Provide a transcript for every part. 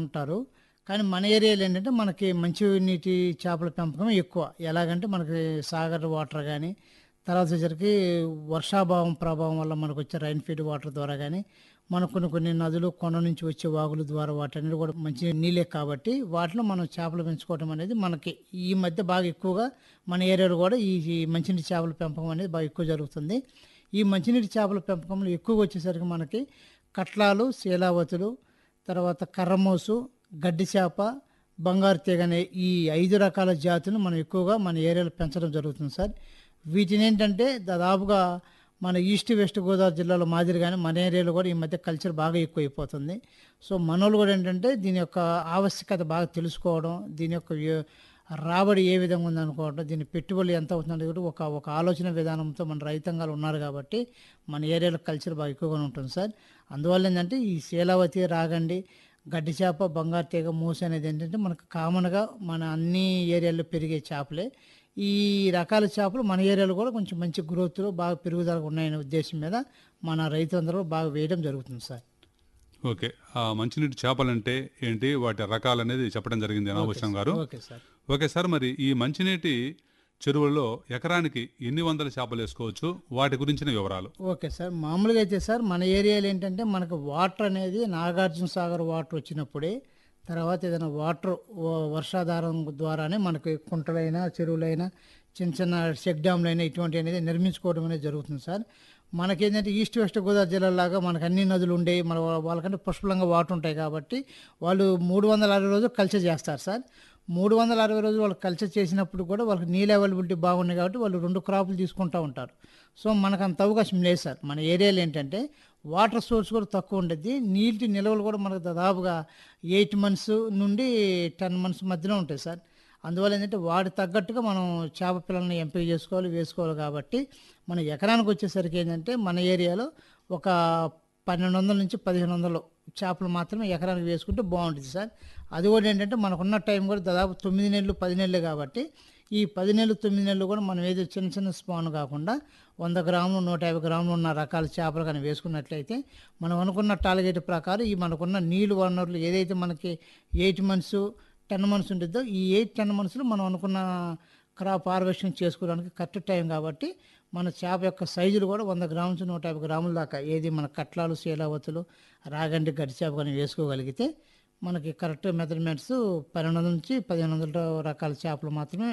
ఉంటారు కానీ మన ఏరియాలో ఏంటంటే మనకి మంచి నీటి చేపల పెంపకం ఎక్కువ ఎలాగంటే మనకి సాగర్ వాటర్ కానీ తర్వాత వచ్చేసరికి వర్షాభావం ప్రభావం వల్ల మనకు వచ్చే రైన్ ఫీడ్ వాటర్ ద్వారా కానీ మనకు కొన్ని కొన్ని నదులు కొండ నుంచి వచ్చే వాగుల ద్వారా వాటన్నిటి కూడా మంచి నీళ్ళే కాబట్టి వాటిలో మనం చేపలు పెంచుకోవడం అనేది మనకి ఈ మధ్య బాగా ఎక్కువగా మన ఏరియాలో కూడా ఈ ఈ మంచినీటి చేపల పెంపకం అనేది బాగా ఎక్కువ జరుగుతుంది ఈ మంచినీటి చేపల పెంపకంలో ఎక్కువగా వచ్చేసరికి మనకి కట్లాలు శీలావతులు తర్వాత కర్రమోసు గడ్డి చేప బంగారు తీగ అనే ఈ ఐదు రకాల జాతులను మనం ఎక్కువగా మన ఏరియాలో పెంచడం జరుగుతుంది సార్ వీటిని ఏంటంటే దాదాపుగా మన ఈస్ట్ వెస్ట్ గోదావరి జిల్లాలో మాదిరిగానే మన ఏరియాలో కూడా ఈ మధ్య కల్చర్ బాగా ఎక్కువైపోతుంది సో మనోళ్ళు కూడా ఏంటంటే దీని యొక్క ఆవశ్యకత బాగా తెలుసుకోవడం దీని యొక్క వ్య- రాబడి ఏ విధంగా ఉందనుకోవడం దీని పెట్టుబడి ఎంత అవుతుందని కూడా ఒక ఒక ఆలోచన విధానంతో మన రైతాంగాలు ఉన్నారు కాబట్టి మన ఏరియాలో కల్చర్ బాగా ఎక్కువగా ఉంటుంది సార్ అందువల్ల ఏంటంటే ఈ శీలావతి రాగండి గడ్డి చేప బంగారు తీగ మూస అనేది ఏంటంటే మనకు కామన్గా మన అన్ని ఏరియాల్లో పెరిగే చేపలే ఈ రకాల చేపలు మన ఏరియాలో కూడా కొంచెం మంచి గ్రోత్లో బాగా పెరుగుదల ఉన్నాయనే ఉద్దేశం మీద మన రైతులందరూ బాగా వేయడం జరుగుతుంది సార్ ఓకే ఆ మంచినీటి చేపలంటే ఏంటి వాటి రకాలు అనేది చెప్పడం జరిగింది నాగభూషణం గారు ఓకే సార్ ఓకే సార్ మరి ఈ మంచినీటి చెరువుల్లో ఎకరానికి ఎన్ని వందల చేపలు వేసుకోవచ్చు వాటి గురించిన వివరాలు ఓకే సార్ మామూలుగా అయితే సార్ మన ఏరియాలో ఏంటంటే మనకు వాటర్ అనేది నాగార్జున సాగర్ వాటర్ వచ్చినప్పుడే తర్వాత ఏదైనా వాటర్ వ- వర్షాధారం ద్వారానే మనకి కుంటలైనా చెరువులైనా చిన్న చిన్న చెక్ డ్యామ్లైనా ఇటువంటి అనేది నిర్మించుకోవడం అనేది జరుగుతుంది సార్ మనకేంటంటే ఈస్ట్ వెస్ట్ గోదావరి జిల్లాలాగా మనకు అన్ని నదులు ఉండేవి మన వా- వాళ్ళకంటే పుష్కలంగా వాటర్ ఉంటాయి కాబట్టి వాళ్ళు మూడు వందల అరవై రోజులు కల్చర్ చేస్తారు సార్ మూడు వందల అరవై రోజులు వాళ్ళు కల్చర్ చేసినప్పుడు కూడా వాళ్ళకి నీళ్ళు అవైలబిలిటీ బాగున్నాయి కాబట్టి వాళ్ళు రెండు క్రాపులు తీసుకుంటూ ఉంటారు సో మనకు అంత అవకాశం లేదు సార్ మన ఏరియాలో ఏంటంటే వాటర్ సోర్స్ కూడా తక్కువ ఉండేది నీటి నిల్వలు కూడా మనకు దాదాపుగా ఎయిట్ మంత్స్ నుండి టెన్ మంత్స్ మధ్యలో ఉంటాయి సార్ అందువల్ల ఏంటంటే వాడి తగ్గట్టుగా మనం చేప పిల్లల్ని ఎంపిక చేసుకోవాలి వేసుకోవాలి కాబట్టి మన ఎకరానికి వచ్చేసరికి ఏంటంటే మన ఏరియాలో ఒక పన్నెండు వందల నుంచి పదిహేను వందలు చేపలు మాత్రమే ఎకరానికి వేసుకుంటే బాగుంటుంది సార్ అది కూడా ఏంటంటే మనకున్న టైం కూడా దాదాపు తొమ్మిది నెలలు పది నెలలు కాబట్టి ఈ పది నెలలు తొమ్మిది నెలలు కూడా మనం ఏదో చిన్న చిన్న స్పాన్ కాకుండా వంద గ్రాములు నూట యాభై గ్రాములు ఉన్న రకాల చేపలు కానీ వేసుకున్నట్లయితే మనం అనుకున్న టార్గెట్ ప్రకారం ఈ మనకున్న నీళ్ళు వనరులు ఏదైతే మనకి ఎయిట్ మంత్స్ టెన్ మంత్స్ ఉంటుందో ఈ ఎయిట్ టెన్ మంత్స్లో మనం అనుకున్న క్రాప్ హార్వెస్టింగ్ చేసుకోవడానికి కరెక్ట్ టైం కాబట్టి మన చేప యొక్క సైజులు కూడా వంద గ్రాముల నుంచి నూట యాభై గ్రాముల దాకా ఏది మన కట్లాలు శీలావతులు రాగండి గడ్డి చేప కానీ వేసుకోగలిగితే మనకి కరెక్ట్ మెజర్మెంట్స్ పన్నెండు వందల నుంచి పదిహేను వందల రకాల చేపలు మాత్రమే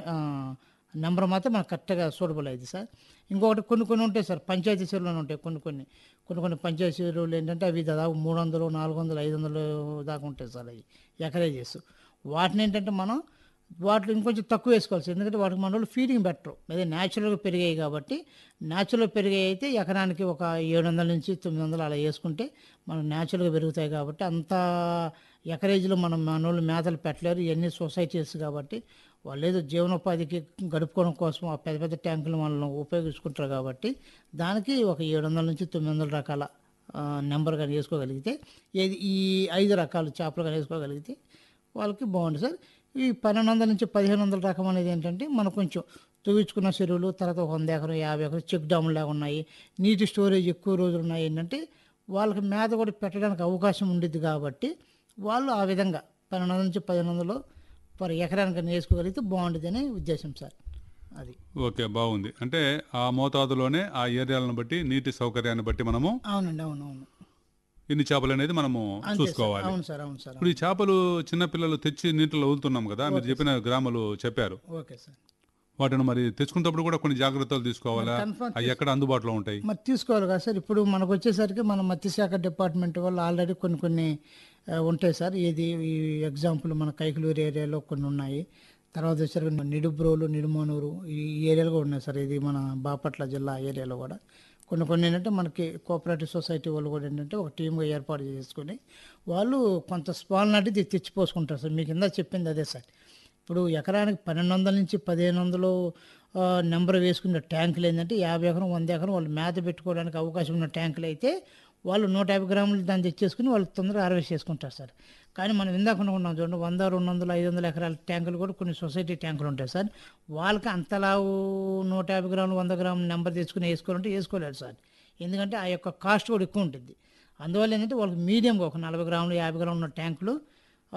నెంబర్ మాత్రం మనకు కరెక్ట్గా సూటబుల్ అయింది సార్ ఇంకొకటి కొన్ని కొన్ని ఉంటాయి సార్ పంచాయతీ చెరువులు ఉంటాయి కొన్ని కొన్ని కొన్ని కొన్ని పంచాయతీ చెరువులు ఏంటంటే అవి దాదాపు మూడు వందలు నాలుగు వందలు ఐదు వందలు దాకా ఉంటాయి సార్ అవి ఎకరేజెస్ వాటిని ఏంటంటే మనం వాటిలో ఇంకొంచెం తక్కువ వేసుకోవాలి సార్ ఎందుకంటే వాటికి మన వాళ్ళు ఫీడింగ్ బెటర్ అదే న్యాచురల్గా పెరిగాయి కాబట్టి న్యాచురల్గా పెరిగాయి అయితే ఎకరానికి ఒక ఏడు వందల నుంచి తొమ్మిది వందలు అలా వేసుకుంటే మనం న్యాచురల్గా పెరుగుతాయి కాబట్టి అంత ఎకరేజ్లో మనం మన వాళ్ళు మేతలు పెట్టలేరు ఇవన్నీ సొసైటీస్ కాబట్టి వాళ్ళు ఏదో జీవనోపాధికి గడుపుకోవడం కోసం ఆ పెద్ద పెద్ద ట్యాంకులు మనల్ని ఉపయోగించుకుంటారు కాబట్టి దానికి ఒక ఏడు వందల నుంచి తొమ్మిది వందల రకాల ఆ, నెంబర్ కానీ వేసుకోగలిగితే ఏది ఈ ఐదు రకాల చేపలు కానీ వేసుకోగలిగితే వాళ్ళకి బాగుంది సార్ ఈ పన్నెండు వందల నుంచి పదిహేను వందల రకం అనేది ఏంటంటే మనకు కొంచెం తవ్వించుకున్న చెరువులు తర్వాత ఒక వంద ఎకరం యాభై ఎకరం చెక్ డ్యాములు లాగా ఉన్నాయి నీటి స్టోరేజ్ ఎక్కువ రోజులు ఉన్నాయి ఏంటంటే వాళ్ళకి మేత కూడా పెట్టడానికి అవకాశం ఉండిద్ది కాబట్టి వాళ్ళు ఆ విధంగా పన్నెండు వందల నుంచి పదిహేను వందలు పర్ ఎకరానికి వేసుకోగలిగితే బాగుంటుంది అనే ఉద్దేశం సార్ అది ఓకే బాగుంది అంటే ఆ మోతాదులోనే ఆ ఏరియాలను బట్టి నీటి సౌకర్యాన్ని బట్టి మనము అవునండి అవును అవును ఇన్ని చేపలు అనేది మనము అంతే సార్ చూసుకోవాలి అవును సార్ అవును సార్ ఇప్పుడు ఈ చేపలు చిన్న పిల్లలు తెచ్చి నీటిలో వదులుతున్నాం కదా మీరు చెప్పిన గ్రామాలు చెప్పారు ఓకే సార్ వాటిని మరి తెచ్చుకున్నప్పుడు కూడా కొన్ని జాగ్రత్తలు తీసుకోవాలా కన్ఫర్మ్ అవి ఎక్కడ అందుబాటులో ఉంటాయి మరి తీసుకోవాలి కదా సార్ ఇప్పుడు మనకు వచ్చేసరికి మన మత్స్యశాఖ డిపార్ట్మెంట్ వాళ్ళు ఆల్రెడీ కొన్ని కొన్ని ఆ, ఉంటాయి సార్ ఇది ఈ ఎగ్జాంపుల్ మన కైకలూరు ఏరియాలో కొన్ని ఉన్నాయి తర్వాత వచ్చేసరికి నిడుబ్రోలు నిడుమనూరు ఈ ఏరియాలో కూడా ఉన్నాయి సార్ ఇది మన బాపట్ల జిల్లా ఏరియాలో కూడా కొన్ని కొన్ని ఏంటంటే మనకి కోఆపరేటివ్ సొసైటీ వాళ్ళు కూడా ఏంటంటే ఒక టీమ్గా ఏర్పాటు చేసుకొని వాళ్ళు కొంత స్పాల్ నాటి తె- తెచ్చిపోసుకుంటారు సార్ మీకు ఇందా చెప్పింది అదే సార్ ఇప్పుడు ఎకరానికి పన్నెండు వందల నుంచి పదిహేను వందలు ఆ, నెంబర్ వేసుకున్న ట్యాంకులు ఏంటంటే యాభై ఎకరం వంద ఎకరం వాళ్ళు మేత పెట్టుకోవడానికి అవకాశం ఉన్న ట్యాంకులు అయితే వాళ్ళు నూట యాభై గ్రాములు దాన్ని తెచ్చేసుకుని వాళ్ళు తొందరగా హార్వెస్ట్ చేసుకుంటారు సార్ కానీ మనం ఇందాక ఉన్నాం చూడండి వంద రెండు వందలు ఐదు వందల ఎకరాల ట్యాంకులు కూడా కొన్ని సొసైటీ ట్యాంకులు ఉంటాయి సార్ వాళ్ళకి అంతలా నూట యాభై గ్రాములు వంద గ్రాములు నెంబర్ తెచ్చుకుని వేసుకోవాలంటే వేసుకోలేరు సార్ ఎందుకంటే ఆ యొక్క కాస్ట్ కూడా ఎక్కువ ఉంటుంది అందువల్ల ఏంటంటే వాళ్ళకి మీడియంగా ఒక నలభై గ్రాములు యాభై గ్రాములు ఉన్న ట్యాంకులు